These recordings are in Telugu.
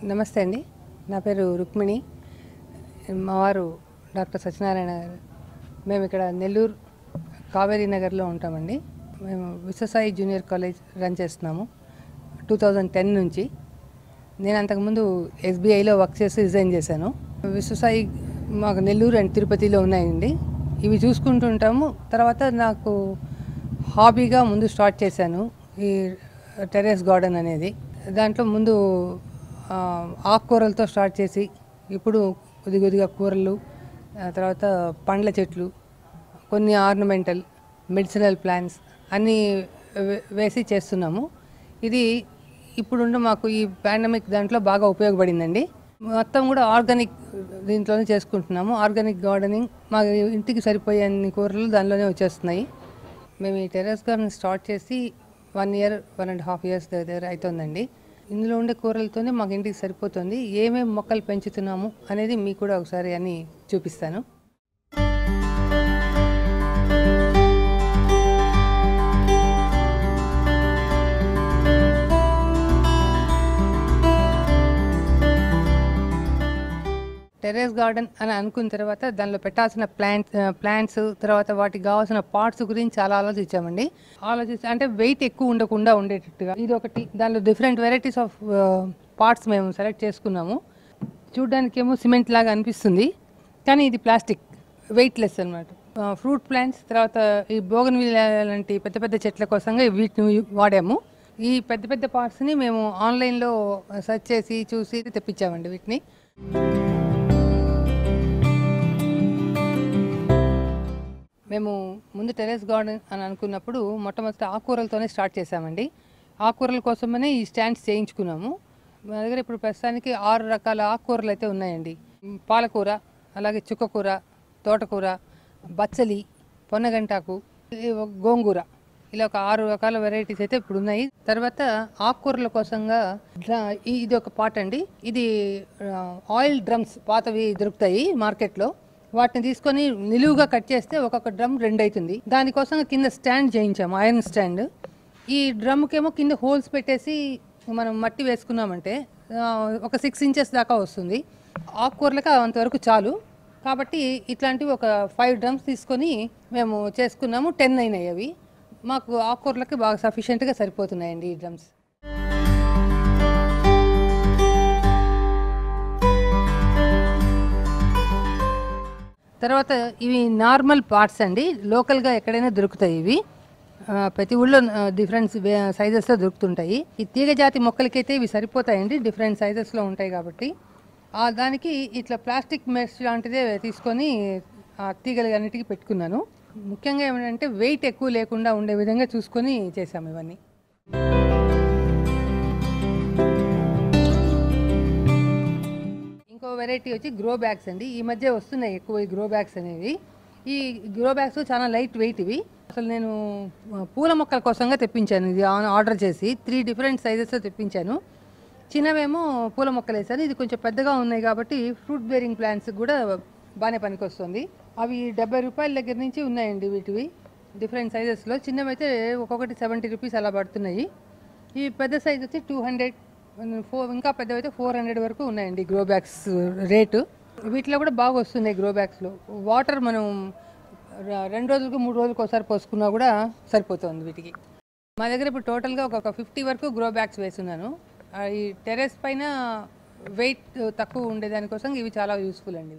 నమస్తే అండి నా పేరు రుక్మిణి మా వారు డాక్టర్ సత్యనారాయణ గారు మేము ఇక్కడ నెల్లూరు కావేరీ నగర్లో ఉంటామండి మేము విశ్వసాయి జూనియర్ కాలేజ్ రన్ చేస్తున్నాము టూ థౌజండ్ టెన్ నుంచి నేను అంతకుముందు ఎస్బీఐలో వర్క్ చేసి రిజైన్ చేశాను విశ్వసాయి మాకు నెల్లూరు అండ్ తిరుపతిలో ఉన్నాయండి ఇవి చూసుకుంటుంటాము తర్వాత నాకు హాబీగా ముందు స్టార్ట్ చేశాను ఈ టెర్రస్ గార్డెన్ అనేది దాంట్లో ముందు ఆ, ఆకుకూరలతో స్టార్ట్ చేసి ఇప్పుడు కొద్ది కొద్దిగా కూరలు ఆ తర్వాత పండ్ల చెట్లు కొన్ని ఆర్నమెంటల్ మెడిసినల్ ప్లాంట్స్ అన్నీ వే- వేసి చేస్తున్నాము ఇది ఇప్పుడున్న మాకు ఈ పాండమిక్ దాంట్లో బాగా ఉపయోగపడిందండి మొత్తం కూడా ఆర్గానిక్ దీంట్లోనే చేసుకుంటున్నాము ఆర్గానిక్ గార్డెనింగ్ మా ఇంటికి సరిపోయే అన్ని కూరలు దానిలోనే వచ్చేస్తున్నాయి మేము ఈ టెర్రస్ గార్డెన్ స్టార్ట్ చేసి one year one and half years దగ్గర అవుతుందండి ఇందులో ఉండే కూరలతోనే మాకు ఇంటికి సరిపోతుంది ఏమేమి మొక్కలు పెంచుతున్నాము అనేది మీకు కూడా ఒకసారి అని చూపిస్తాను టెర్రస్ గార్డెన్ అని అనుకున్న తర్వాత దానిలో పెట్టాల్సిన ప్లాంట్ ప్లాంట్స్ తర్వాత వాటికి కావాల్సిన పార్ట్స్ గురించి చాలా ఆలోచించామండి ఆలోచించి అంటే వెయిట్ ఎక్కువ ఉండకుండా ఉండేటట్టుగా ఇది ఒకటి దానిలో డిఫరెంట్ వెరైటీస్ ఆఫ్ పార్ట్స్ మేము సెలెక్ట్ చేసుకున్నాము చూడడానికి ఏమో సిమెంట్ లాగా అనిపిస్తుంది కానీ ఇది ప్లాస్టిక్ వెయిట్లెస్ అనమాట ఫ్రూట్ ప్లాంట్స్ తర్వాత ఈ బోగన్ లాంటి పెద్ద పెద్ద చెట్ల కోసంగా వీటిని వాడాము ఈ పెద్ద పెద్ద పార్ట్స్ని మేము ఆన్లైన్లో సెర్చ్ చేసి చూసి తెప్పించామండి వీటిని మేము ముందు టెరెస్ గార్డెన్ అని అనుకున్నప్పుడు మొట్టమొదటి ఆకుకూరలతోనే స్టార్ట్ చేసామండి ఆకుకూరల కోసమనే ఈ స్టాండ్స్ చేయించుకున్నాము మా దగ్గర ఇప్పుడు ప్రస్తుతానికి ఆరు రకాల ఆకుకూరలు అయితే ఉన్నాయండి మ్, పాలకూర అలాగే చుక్కకూర తోటకూర బచ్చలి పొన్నగంటాకు ఈ ఒక గోంగూర ఇలా ఒక ఆరు రకాల వెరైటీస్ అయితే ఇప్పుడు ఉన్నాయి తర్వాత ఆకుకూరల కోసంగా డ్ర- ఈ- ఇది ఒక పాట్ అండి ఇది ఆ, ఆయిల్ డ్రమ్స్ పాతవి దొరుకుతాయి మార్కెట్లో వాటిని తీసుకొని నిలువుగా కట్ చేస్తే ఒక్కొక్క డ్రమ్ రెండు అవుతుంది దానికోసం కింద స్టాండ్ చేయించాము ఐరన్ స్టాండ్ ఈ డ్రమ్కేమో కింద హోల్స్ పెట్టేసి మనం మట్టి వేసుకున్నామంటే ఆ, ఒక సిక్స్ ఇంచెస్ దాకా వస్తుంది ఆకుకూరలకు అంతవరకు చాలు కాబట్టి ఇట్లాంటివి ఒక ఫైవ్ డ్రమ్స్ తీసుకొని మేము చేసుకున్నాము టెన్ అయినాయి అవి మాకు ఆకుకూరలకి బాగా సఫిషియెంట్గా సరిపోతున్నాయండి ఈ డ్రమ్స్ తర్వాత ఇవి నార్మల్ పార్ట్స్ అండి లోకల్గా ఎక్కడైనా దొరుకుతాయి ఇవి ఆ, ప్రతి ఊళ్ళో డిఫరెంట్ సైజెస్లో దొరుకుతుంటాయి ఈ తీగ జాతి మొక్కలకైతే ఇవి సరిపోతాయండి డిఫరెంట్ సైజెస్లో ఉంటాయి కాబట్టి ఆ దానికి ఇట్లా ప్లాస్టిక్ మెష్ లాంటిదే తీసుకొని ఆ తీగలు అన్నిటికీ పెట్టుకున్నాను ముఖ్యంగా ఏమిటంటే వెయిట్ ఎక్కువ లేకుండా ఉండే విధంగా చూసుకొని చేసాము ఇవన్నీ ఇంకో వెరైటీ వచ్చి గ్రో బ్యాగ్స్ అండి ఈ మధ్య వస్తున్నాయి ఎక్కువ ఈ గ్రో బ్యాగ్స్ అనేవి ఈ గ్రో బ్యాగ్స్ చాలా లైట్ వెయిట్ ఇవి అసలు నేను ఆ, పూల మొక్కల కోసంగా తెప్పించాను ఇది ఆన్- ఆర్డర్ చేసి త్రీ డిఫరెంట్ సైజెస్లో తెప్పించాను చిన్నవేమో పూల మొక్కలు వేసాను ఇది కొంచెం పెద్దగా ఉన్నాయి కాబట్టి ఫ్రూట్ బేరింగ్ ప్లాంట్స్ కూడా బాగానే పనికొస్తుంది అవి డెబ్బై రూపాయల దగ్గర నుంచి ఉన్నాయండి వీటివి డిఫరెంట్ సైజెస్లో చిన్నవైతే ఒక్కొక్కటి సెవెంటీ రూపీస్ అలా పడుతున్నాయి ఈ పెద్ద సైజ్ వచ్చి టూ హండ్రెడ్ ఫోర్ ఇంకా పెద్దవైతే ఫోర్ హండ్రెడ్ వరకు ఉన్నాయండి గ్రో బ్యాగ్స్ రేటు వీటిలో కూడా బాగా వస్తున్నాయి గ్రో బ్యాగ్స్లో వాటర్ మనం ర- రెండు రోజులకు మూడు రోజులకు ఒకసారి పోసుకున్నా కూడా సరిపోతుంది వీటికి మా దగ్గర ఇప్పుడు టోటల్గా ఒక ఫిఫ్టీ వరకు గ్రో బ్యాగ్స్ వేస్తున్నాను ఆ, ఈ టెరెస్ పైన వెయిట్ తక్కువ ఉండే దానికోసం ఇవి చాలా యూస్ఫుల్ అండి ఇవి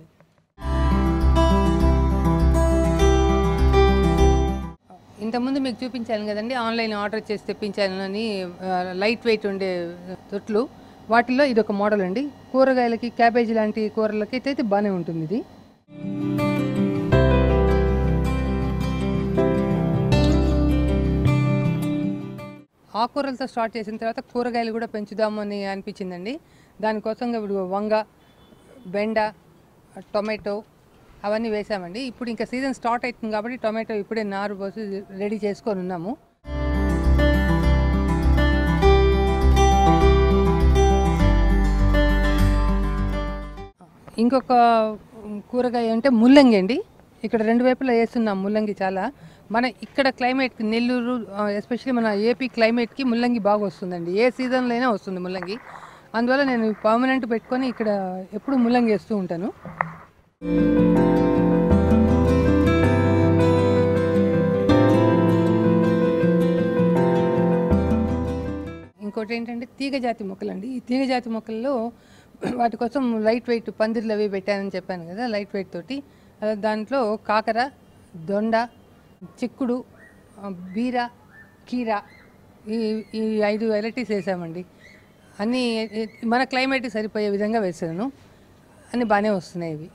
ఇంతకుముందు మీకు చూపించాను కదండి ఆన్లైన్ ఆర్డర్ చేసి తెప్పించాను అని ఆ, లైట్ వెయిట్ ఉండే తొట్లు వాటిల్లో ఇది ఒక మోడల్ అండి కూరగాయలకి క్యాబేజీ లాంటి కూరలకి అయితే అయితే బాగానే ఉంటుంది ఇది ఆకుకూరలతో స్టార్ట్ చేసిన తర్వాత కూరగాయలు కూడా పెంచుదాము అని అనిపించిందండి దానికోసం ఇప్పుడు వంగ బెండ టొమాటో అవన్నీ వేసామండి ఇప్పుడు ఇంకా సీజన్ స్టార్ట్ అవుతుంది కాబట్టి టొమాటో ఇప్పుడే నారు పోసి రెడీ చేసుకొని ఉన్నాము ఇంకొక కూరగాయ అంటే ముల్లంగి అండి ఇక్కడ రెండు వైపులా వేస్తున్నాం ముల్లంగి చాలా మన ఇక్కడ క్లైమేట్కి నెల్లూరు ఎస్పెషల్లీ మన ఏపీ క్లైమేట్కి ముల్లంగి బాగా వస్తుందండి ఏ సీజన్లో అయినా వస్తుంది ముల్లంగి అందువల్ల నేను పర్మనెంట్ పెట్టుకొని ఇక్కడ ఎప్పుడు ముల్లంగి వేస్తూ ఉంటాను ఇంకోటి ఏంటంటే తీగ జాతి మొక్కలండి ఈ తీగ జాతి మొక్కల్లో వాటి కోసం లైట్ వెయిట్ పందిర్లు అవి పెట్టానని చెప్పాను కదా లైట్ వెయిట్ తోటి ఆ, దాంట్లో కాకర దొండ చిక్కుడు ఆ, బీర కీర ఈ ఈ ఐదు వెరైటీస్ వేసామండి అన్నీ ఏ- మన క్లైమేట్కి సరిపోయే విధంగా వేసాను అన్నీ బాగానే వస్తున్నాయి ఇవి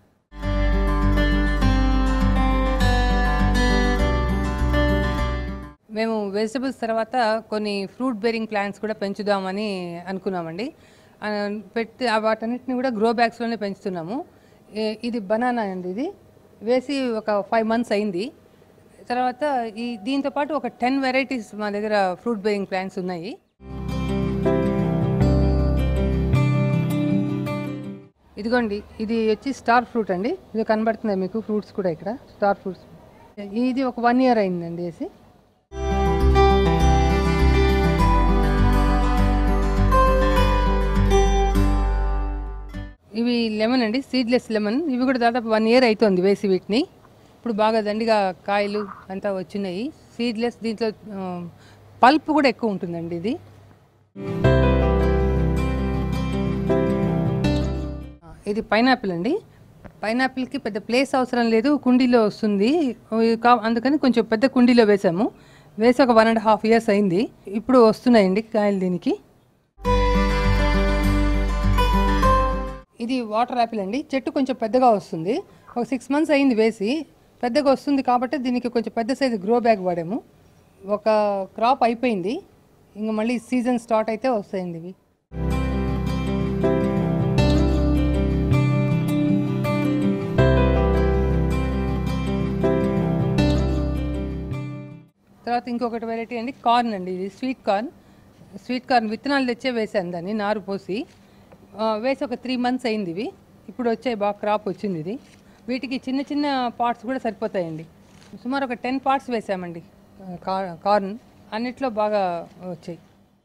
మేము వెజిటబుల్స్ తర్వాత కొన్ని ఫ్రూట్ బేరింగ్ ప్లాంట్స్ కూడా పెంచుదామని అనుకున్నామండి ఆ, పెట్టి ఆ వాటన్నిటిని కూడా గ్రో బ్యాగ్స్లోనే పెంచుతున్నాము ఏ- ఇది బనానా అండి ఇది వేసి ఒక ఫైవ్ మంత్స్ అయింది తర్వాత ఈ దీంతో పాటు ఒక టెన్ వెరైటీస్ మా దగ్గర ఫ్రూట్ బేరింగ్ ప్లాంట్స్ ఉన్నాయి ఇదిగోండి ఇది వచ్చి స్టార్ ఫ్రూట్ అండి ఇది కనబడుతుంది మీకు ఫ్రూట్స్ కూడా ఇక్కడ స్టార్ ఫ్రూట్స్ ఇది ఒక వన్ ఇయర్ అయిందండి వేసి ఇవి లెమన్ అండి సీడ్లెస్ లెమన్ ఇవి కూడా దాదాపు వన్ ఇయర్ అవుతుంది వేసి వీటిని ఇప్పుడు బాగా దండిగా కాయలు అంతా వచ్చినాయి సీడ్లెస్ దీంట్లో పల్ప్ కూడా ఎక్కువ ఉంటుందండి ఇది ఆ, ఇది పైనాపిల్ అండి పైనాపిల్కి పెద్ద ప్లేస్ అవసరం లేదు కుండీలో వస్తుంది ఇది కా- అందుకని కొంచెం పెద్ద కుండీలో వేసాము వేసి ఒక వన్ అండ్ హాఫ్ ఇయర్స్ అయింది ఇప్పుడు వస్తున్నాయండి కాయలు దీనికి ఇది వాటర్ యాపిల్ అండి చెట్టు కొంచెం పెద్దగా వస్తుంది ఒక సిక్స్ మంత్స్ అయింది వేసి పెద్దగా వస్తుంది కాబట్టి దీనికి కొంచెం పెద్ద సైజు గ్రో బ్యాగ్ వాడాము ఒక క్రాప్ అయిపోయింది ఇంకా మళ్ళీ సీజన్ స్టార్ట్ అయితే వస్తాయండి ఇవి తర్వాత ఇంకొకటి వెరైటీ అండి కార్న్ అండి ఇది స్వీట్ కార్న్ స్వీట్ కార్న్ విత్తనాలు తెచ్చే వేసాను దాన్ని నారు పోసి ఆ, వేసి ఒక త్రీ మంత్స్ అయింది ఇవి ఇప్పుడు వచ్చే బాగా క్రాప్ వచ్చింది ఇది వీటికి చిన్న చిన్న పార్ట్స్ కూడా సరిపోతాయండి సుమారు ఒక టెన్ పార్ట్స్ వేసామండి ఆ, కా- కార్న్ అన్నిట్లో బాగా వచ్చాయి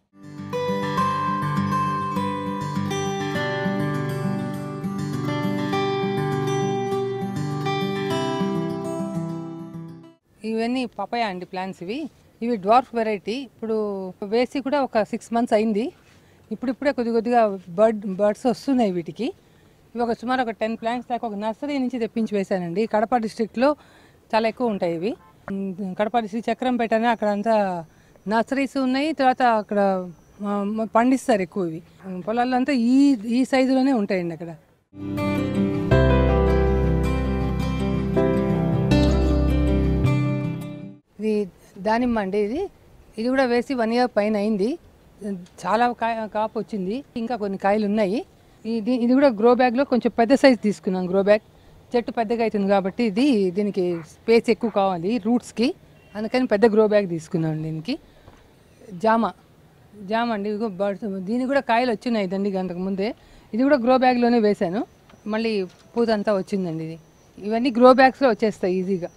ఇవన్నీ పపాయ అండి ప్లాంట్స్ ఇవి ఇవి డ్వార్ఫ్ వెరైటీ ఇప్పుడు వేసి కూడా ఒక సిక్స్ మంత్స్ అయింది ఇప్పుడిప్పుడే కొద్ది కొద్దిగా బర్డ్ బర్డ్స్ వస్తున్నాయి వీటికి ఇవి ఒక సుమారు ఒక టెన్ ప్లాంట్స్ దాకా ఒక నర్సరీ నుంచి తెప్పించి వేశానండి కడప డిస్ట్రిక్ట్లో చాలా ఎక్కువ ఉంటాయి ఇవి ఉమ్, కడప డిస్ట్రిక్ట్ చక్రం పెట్టాను అక్కడ అంతా నర్సరీస్ ఉన్నాయి తర్వాత అక్కడ ఆ, పండిస్తారు ఎక్కువ ఇవి పొలాల్లో అంతా ఈ ఈ సైజులోనే ఉంటాయండి అక్కడ ఇది దానిమ్మ అండి ఇది ఇది కూడా వేసి వన్ ఇయర్ పైన అయింది చాలా కాయ కాపు వచ్చింది ఇంకా కొన్ని కాయలు ఉన్నాయి ఇది ఇది కూడా గ్రో బ్యాగ్లో కొంచెం పెద్ద సైజ్ తీసుకున్నాం గ్రో బ్యాగ్ చెట్టు పెద్దగా అవుతుంది కాబట్టి ఇది దీనికి స్పేస్ ఎక్కువ కావాలి రూట్స్కి అందుకని పెద్ద గ్రో బ్యాగ్ తీసుకున్నాం దీనికి జామ జామ అండి ఇదిగో బర్డ్స్ దీనికి కూడా కాయలు వచ్చినాయి దండిగా అంతకు ముందే ఇది కూడా గ్రో బ్యాగ్లోనే వేశాను మళ్ళీ పూత అంతా వచ్చిందండి ఇది ఇవన్నీ గ్రో బ్యాగ్స్లో వచ్చేస్తాయి ఈజీగా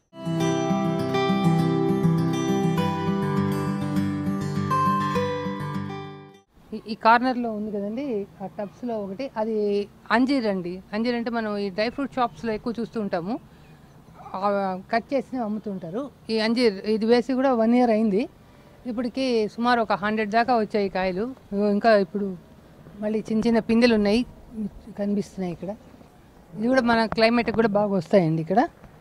ఈ- ఈ కార్నర్లో ఉంది కదండి ఆ టబ్స్లో ఒకటి అది అంజీర్ అండి అంజీర్ అంటే మనం ఈ డ్రై ఫ్రూట్ షాప్స్లో ఎక్కువ చూస్తూ ఉంటాము ఆ, కట్ చేసి అమ్ముతుంటారు ఈ అంజీర్ ఇది వేసి కూడా వన్ ఇయర్ అయింది ఇప్పటికి సుమారు ఒక హండ్రెడ్ దాకా వచ్చాయి కాయలు ఇగో ఇంకా ఇప్పుడు మళ్ళీ చిన్న చిన్న పిందెలు ఉన్నాయి కనిపిస్తున్నాయి ఇక్కడ ఇది కూడా మన క్లైమేట్ కూడా బాగా వస్తాయండి ఇక్కడ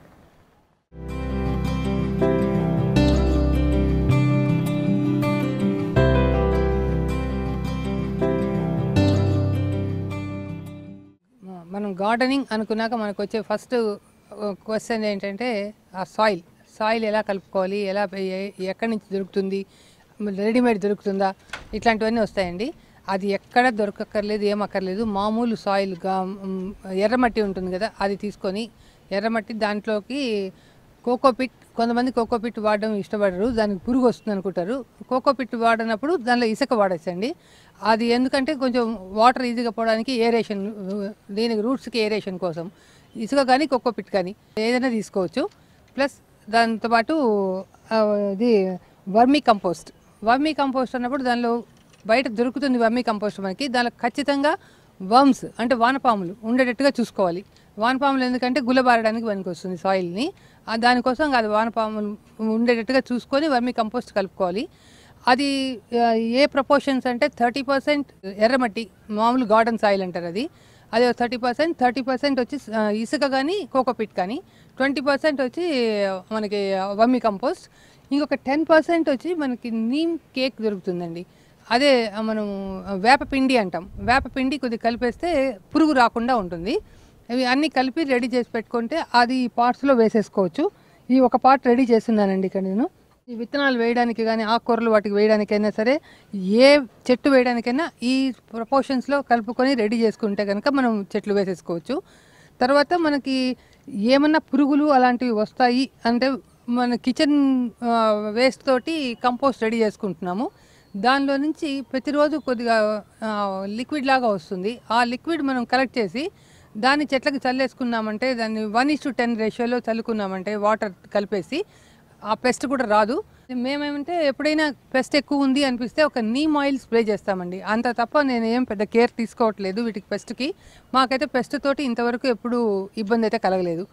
మ- మనం గార్డెనింగ్ అనుకున్నాక మనకు వచ్చే ఫస్ట్ క్వశ్చన్ ఏంటంటే ఆ సాయిల్ సాయిల్ ఎలా కలుపుకోవాలి ఎలా పె- ఏ- ఎక్కడి నుంచి దొరుకుతుంది రెడీమేడ్ దొరుకుతుందా ఇట్లాంటివన్నీ వస్తాయండి అది ఎక్కడ దొరకక్కర్లేదు ఏం అక్కర్లేదు మామూలు సాయిల్ గా మ్, ఎర్రమట్టి ఉంటుంది కదా అది తీసుకొని ఎర్రమట్టి దాంట్లోకి కోకోపిట్ కొంతమంది కోకోపిట్ వాడడం ఇష్టపడరు దానికి పురుగు వస్తుంది అనుకుంటారు కోకోపిట్ వాడినప్పుడు దానిలో ఇసుక వాడచ్చండి అది ఎందుకంటే కొంచెం వాటర్ ఈజీగా పోవడానికి ఏరేషన్ దీనికి రూట్స్కి ఏరేషన్ కోసం ఇసుక కానీ కోకోపిట్ కానీ ఏదైనా తీసుకోవచ్చు ప్లస్ దాంతోపాటు ఆ, ఇది వర్మీ కంపోస్ట్ వర్మీ కంపోస్ట్ అన్నప్పుడు దానిలో బయట దొరుకుతుంది వర్మీ కంపోస్ట్ మనకి దానిలో ఖచ్చితంగా వర్మ్స్ అంటే వానపాములు ఉండేటట్టుగా చూసుకోవాలి వానపాములు ఎందుకంటే గుల్లబారడానికి పనికి వస్తుంది సాయిల్ని ఆ దానికోసం అది వానపాములు ఉండేటట్టుగా చూసుకొని వర్మీ కంపోస్ట్ కలుపుకోవాలి అది ఆ, ఏ ప్రపోర్షన్స్ అంటే థర్టీ పర్సెంట్ ఎర్రమట్టి మామూలు గార్డెన్ సాయిల్ అంటారు అది అది థర్టీ పర్సెంట్ థర్టీ పర్సెంట్ వచ్చి ఆ, ఇసుక కానీ కోకోపిట్ కానీ ట్వంటీ పర్సెంట్ వచ్చి ఆ, మనకి వమ్మి కంపోస్ట్ ఇంకొక టెన్ పర్సెంట్ వచ్చి మనకి నీమ్ కేక్ దొరుకుతుందండి అదే ఆ, మనం వేపపిండి అంటాం వేపపిండి కొద్దిగా కలిపేస్తే పురుగు రాకుండా ఉంటుంది ఇవి అన్నీ కలిపి రెడీ చేసి పెట్టుకుంటే అది ఈ పార్ట్స్లో వేసేసుకోవచ్చు ఈ ఒక పార్ట్ రెడీ చేస్తున్నానండి ఇక్కడ నేను ఈ విత్తనాలు వేయడానికి కానీ ఆకుకూరలు వాటికి వేయడానికైనా సరే ఏ చెట్టు వేయడానికైనా ఈ ప్రపోర్షన్స్లో కలుపుకొని రెడీ చేసుకుంటే కనుక మనం చెట్లు వేసేసుకోవచ్చు తర్వాత మనకి ఏమన్నా పురుగులు అలాంటివి వస్తాయి అంటే మన కిచెన్ వేస్ట్ తోటి కంపోస్ట్ రెడీ చేసుకుంటున్నాము దానిలో నుంచి ప్రతిరోజు కొద్దిగా లిక్విడ్ లాగా వస్తుంది ఆ లిక్విడ్ మనం కలెక్ట్ చేసి దాన్ని చెట్లకు చల్లేసుకున్నామంటే దాన్ని వన్ ఇస్ టు టెన్ రేషియోలో చల్లుకున్నామంటే వాటర్ కలిపేసి ఆ పెస్ట్ కూడా రాదు మేమేమంటే ఎప్పుడైనా పెస్ట్ ఎక్కువ ఉంది అనిపిస్తే ఒక నీమ్ ఆయిల్ స్ప్రే చేస్తామండి అంత తప్ప నేను ఏం పెద్ద కేర్ తీసుకోవట్లేదు వీటికి పెస్ట్కి మాకైతే పెస్ట్ తోటి ఇంతవరకు ఎప్పుడు ఇబ్బంది అయితే కలగలేదు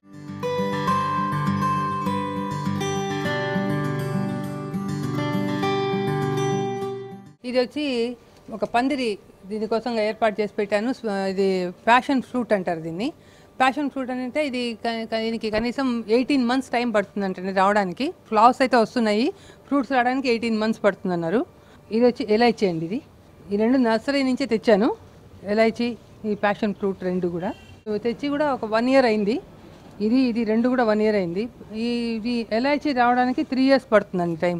ఇది వచ్చి ఒక పందిరి దీనికోసంగా ఏర్పాటు చేసి పెట్టాను స్వ- ఇది ప్యాషన్ ఫ్రూట్ అంటారు దీన్ని ప్యాషన్ ఫ్రూట్ అని అంటే ఇది క- క- దీనికి కనీసం ఎయిటీన్ మంత్స్ టైం పడుతుంది అంటే రావడానికి ఫ్లవర్స్ అయితే వస్తున్నాయి ఫ్రూట్స్ రావడానికి ఎయిటీన్ మంత్స్ పడుతుంది అన్నారు ఇది వచ్చి ఎలైచి అండి ఇది ఈ రెండు నర్సరీ నుంచే తెచ్చాను ఎలైచి ఈ ప్యాషన్ ఫ్రూట్ రెండు కూడా ఇవి తెచ్చి కూడా ఒక వన్ ఇయర్ అయింది ఇది ఇది రెండు కూడా వన్ ఇయర్ అయింది ఈ ఇది ఎలైచి రావడానికి త్రీ ఇయర్స్ పడుతుందండి టైం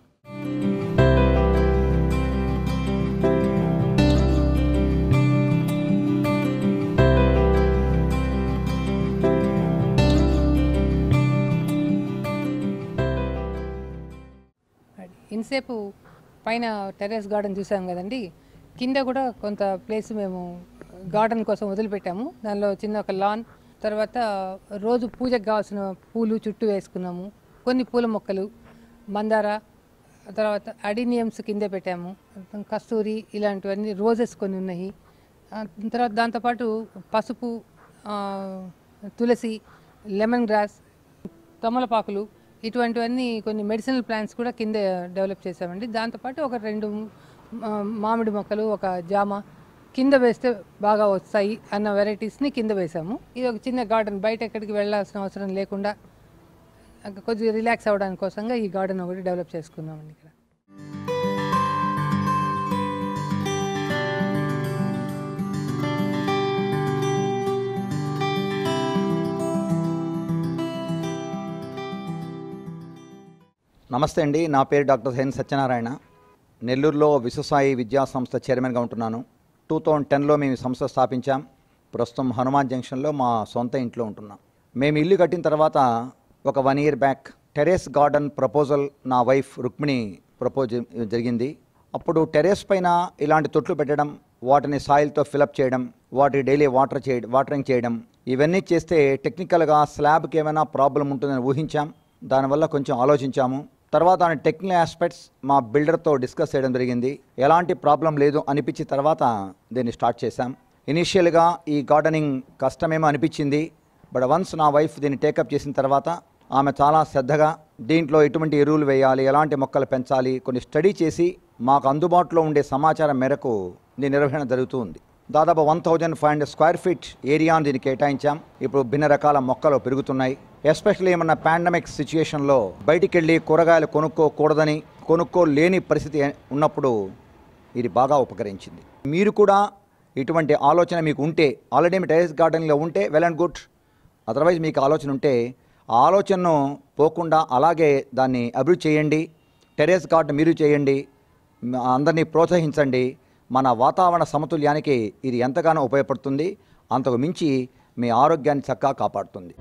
అది. ఇంతసేపు పైన టెర్రస్ గార్డెన్ చూసాం కదండి కింద కూడా కొంత ప్లేస్ మేము గార్డెన్ కోసం వదిలిపెట్టాము దానిలో చిన్న ఒక లాన్ తర్వాత రోజు పూజకు కావాల్సిన పూలు చుట్టూ వేసుకున్నాము కొన్ని పూల మొక్కలు మందార తర్వాత అడినియమ్స్ కింద పెట్టాము కస్తూరి ఇలాంటివన్నీ రోజెస్ కొన్ని ఉన్నాయి ఆ తర్వాత దాంతోపాటు పసుపు ఆ, తులసి లెమన్ గ్రాస్ తమలపాకులు ఇటువంటివన్నీ కొన్ని మెడిసినల్ ప్లాంట్స్ కూడా కింద డెవలప్ చేసామండి దాంతోపాటు ఒక రెండు ఆ, మామిడి మొక్కలు ఒక జామ కింద వేస్తే బాగా వస్తాయి అన్న వెరైటీస్ని కింద వేసాము ఇది ఒక చిన్న గార్డెన్ బయట ఎక్కడికి వెళ్ళాల్సిన అవసరం లేకుండా ఇంకా కొద్దిగా రిలాక్స్ అవ్వడానికి కోసంగా ఈ గార్డెన్ ఒకటి డెవలప్ చేసుకున్నామండి ఇక్కడ నమస్తే అండి నా పేరు డాక్టర్ ఎన్ సత్యనారాయణ నెల్లూరులో విశ్వసాయి విద్యా సంస్థ చైర్మన్గా ఉంటున్నాను టూ థౌజండ్ టెన్లో మేము ఈ సంస్థ స్థాపించాం ప్రస్తుతం హనుమాన్ జంక్షన్లో మా సొంత ఇంట్లో ఉంటున్నాం మేము ఇల్లు కట్టిన తర్వాత ఒక one year back terrace garden proposal నా వైఫ్ రుక్మిణి ప్రపోజ్ జరిగింది అప్పుడు టెరెస్ పైన ఇలాంటి తొట్లు పెట్టడం వాటిని సాయిల్తో ఫిలప్ చేయడం వాటికి డైలీ వాటర్ చేయడం వాటరింగ్ చేయడం ఇవన్నీ చేస్తే టెక్నికల్గా స్లాబ్కి ఏమైనా ప్రాబ్లం ఉంటుందని ఊహించాం దానివల్ల కొంచెం ఆలోచించాము తర్వాత దాని టెక్నికల్ ఆస్పెక్ట్స్ మా బిల్డర్తో డిస్కస్ చేయడం జరిగింది ఎలాంటి ప్రాబ్లం లేదు అనిపించిన తర్వాత దీన్ని స్టార్ట్ చేశాం ఇనీషియల్గా ఈ గార్డెనింగ్ కష్టమేమో అనిపించింది బట్ వన్స్ నా వైఫ్ దీన్ని టేకప్ చేసిన తర్వాత ఆమె చాలా శ్రద్ధగా దీంట్లో ఎటువంటి ఎరువులు వేయాలి ఎలాంటి మొక్కలు పెంచాలి కొన్ని స్టడీ చేసి మాకు అందుబాటులో ఉండే సమాచారం మేరకు దీని నిర్వహణ జరుగుతూ ఉంది దాదాపు one thousand five hundred square feet ఏరియాను దీనికి కేటాయించాం ఇప్పుడు భిన్న రకాల మొక్కలు పెరుగుతున్నాయి ఎస్పెషల్లీ ఏమన్నా పాండమిక్ సిచ్యుయేషన్లో బయటికి వెళ్ళి కూరగాయలు కొనుక్కోకూడదని కొనుక్కోలేని పరిస్థితి ఉన్నప్పుడు ఇది బాగా ఉపకరించింది మీరు కూడా ఇటువంటి ఆలోచన మీకు ఉంటే ఆల్రెడీ మీ టెరెస్ గార్డెన్లో ఉంటే వెల్ అండ్ గుడ్ అదర్వైజ్ మీకు ఆలోచన ఉంటే ఆ ఆలోచనను పోకుండా అలాగే దాన్ని అభివృద్ధి చేయండి టెరెస్ గార్డెన్ మీరు చేయండి మ- అందరినీ ప్రోత్సహించండి మన వాతావరణ సమతుల్యానికి ఇది ఎంతగానో ఉపయోగపడుతుంది అంతకు మించి మీ ఆరోగ్యాన్ని చక్కగా కాపాడుతుంది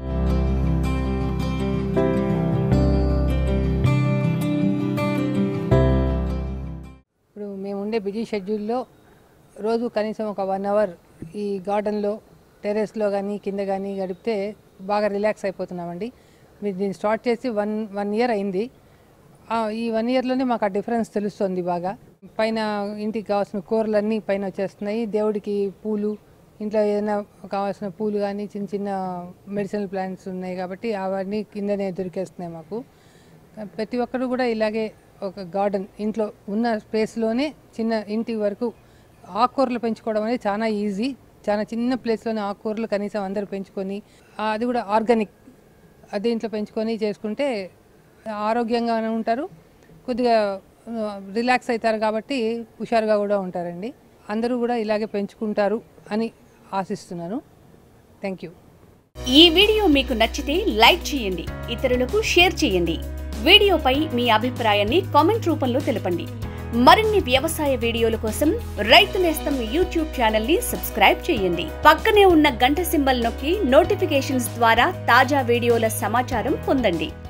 ఇప్పుడు మేము ఉండే బిజీ షెడ్యూల్లో రోజు కనీసం ఒక వన్ అవర్ ఈ గార్డెన్లో టెరెస్లో కానీ కింద కానీ గడిపితే బాగా రిలాక్స్ అయిపోతున్నామండి మీరు దీన్ని స్టార్ట్ చేసి వన్ వన్ ఇయర్ అయింది ఆ, ఈ వన్ ఇయర్లోనే మాకు ఆ డిఫరెన్స్ తెలుస్తుంది బాగా పైన ఇంటికి కావాల్సిన కూరలన్నీ పైన వచ్చేస్తున్నాయి దేవుడికి పూలు ఇంట్లో ఏదైనా కావాల్సిన పూలు కానీ చిన్న చిన్న మెడిసినల్ ప్లాంట్స్ ఉన్నాయి కాబట్టి అవన్నీ కిందనే దొరికేస్తున్నాయి మాకు ప్రతి ఒక్కరు కూడా ఇలాగే ఒక గార్డెన్ ఇంట్లో ఉన్న స్పేస్లోనే చిన్న ఇంటి వరకు ఆకుకూరలు పెంచుకోవడం అనేది చాలా ఈజీ చాలా చిన్న ప్లేస్లోనే ఆకుకూరలు కనీసం అందరూ పెంచుకొని ఆ, అది కూడా ఆర్గానిక్ అది ఇంట్లో పెంచుకొని చేసుకుంటే ఆరోగ్యంగానే ఉంటారు కొద్దిగా రిలాక్స్ అవుతారు కాబట్టి హుషారుగా కూడా ఉంటారండి అందరూ కూడా ఇలాగే పెంచుకుంటారు అని ఆశిస్తున్నాను థ్యాంక్ యూ ఈ వీడియో మీకు నచ్చితే లైక్ చేయండి ఇతరులకు షేర్ చేయండి వీడియోపై మీ అభిప్రాయాన్ని కామెంట్ రూపంలో తెలపండి మరిన్ని వ్యవసాయ వీడియోల కోసం రైతు నేస్తం యూట్యూబ్ ఛానల్ ని సబ్స్క్రైబ్ చేయండి పక్కనే ఉన్న గంట సింబల్ నొక్కి నోటిఫికేషన్స్ ద్వారా తాజా వీడియోల సమాచారం పొందండి